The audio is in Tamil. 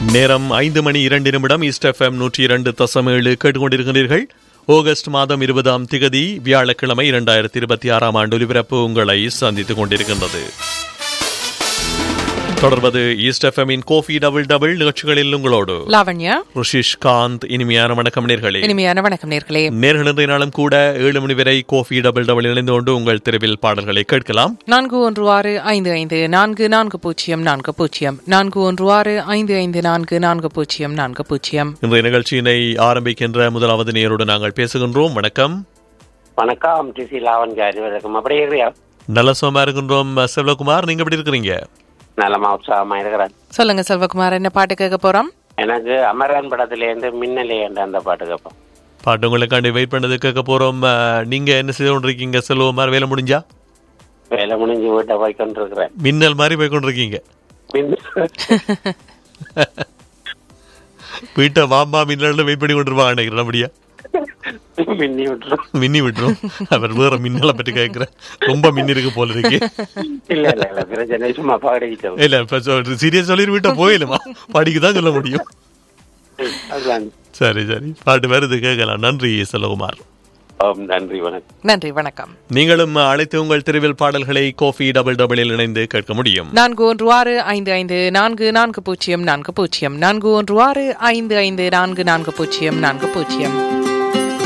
நேரம் ஐந்து மணி இரண்டு நிமிடம் ஈஸ்ட் எஃப்எம் நூற்றி இரண்டு தசம் ஏழு கேட்டுக்கொண்டிருக்கிறீர்கள் ஆகஸ்ட் மாதம் இருபதாம் திகதி வியாழக்கிழமை இரண்டாயிரத்தி இருபத்தி ஆறாம் ஆண்டு ஒலிபரப்பு உங்களை சந்தித்துக் கொண்டிருக்கின்றது தொடர்வது ஈஸ்ட் எஃப்எம்மின் கோஃபி டபுள் டபுள் நிகழ்ச்சிகளில் உங்களோடு லாவண்யா ருஷிஷ் காந்த் இனிமையான வணக்கம் நேர்களே இனிமையான வணக்கம் நேர்களே நேர்கள் இன்றைய நாளும் கூட ஏழு மணி வரை கோஃபி டபுள் டபுள் இணைந்து கொண்டு உங்கள் தெருவில் பாடல்களை கேட்கலாம் நான்கு ஒன்று ஆறு ஐந்து ஐந்து நான்கு நான்கு பூஜ்ஜியம் நான்கு பூஜ்ஜியம் நான்கு ஒன்று ஆறு ஐந்து ஐந்து நான்கு நான்கு பூஜ்ஜியம் நான்கு பூஜ்ஜியம் இன்றைய நிகழ்ச்சியினை ஆரம்பிக்கின்ற முதலாவது நேரோடு நாங்கள் பேசுகின்றோம் வணக்கம் வணக்கம் டிசி லாவன் காரி வணக்கம் அப்படி இருக்கிறியா நல்ல சுகமா இருக்கின்றோம் செல்வகுமார் நீங்க எப்படி இருக்கிறீங்க நலமா உற்சாகமா இருக்கிறேன் சொல்லுங்க செல்வகுமார் என்ன பாட்டு கேட்க போறோம் எனக்கு அமரன் படத்திலேருந்து மின்னலே என்ற அந்த பாட்டு கேட்போம் பாட்டு உங்களுக்காண்டி வெயிட் பண்ணது கேட்க போறோம் அஹ், நீங்க என்ன செய்து கொண்டிருக்கீங்க செல்வகுமார் வேலை முடிஞ்சா வேலை முடிஞ்சு வீட்டை போய் கொண்டிருக்கிறேன் மின்னல் மாதிரி போய் கொண்டிருக்கீங்க மின்- வீட்டை மாமா மின்னல் வெயிட் பண்ணி கொண்டிருப்பாங்க நினைக்கிறேன் அப்படியா மின்னி விட்டுரும் மின்னி விட்டுரும் அவர் வேற மின்னலை பற்றி கேட்கிறேன் ரொம்ப மின்னி இருக்கு போல இருக்கு இல்ல இல்ல இல்ல பிரச்சனை சும்மா பாடிக்கிட்டோம் இல்ல இப்ப சீரியஸ் சொல்லி வீட்டை போயிலுமா படிக்க தான் சொல்ல முடியும் அதுதான் சரி சரி பாட்டு வருது கேட்கலாம் நன்றி செல்வகுமார் ஓம் நன்றி வணக்கம் நன்றி வணக்கம் நீங்களும் அழைத்து உங்கள் தெருவில் பாடல்களை கோஃபி டபுள் டபுளில் இணைந்து கேட்க முடியும் நான்கு ஒன்று ஆறு ஐந்து ஐந்து நான்கு நான்கு பூஜ்ஜியம் நான்கு பூஜ்ஜியம் நான்கு ஒன்று ஆறு ஐந்து ஐந்து நான்கு நான்கு பூஜ்ஜியம் நான்கு பூஜ்ஜியம்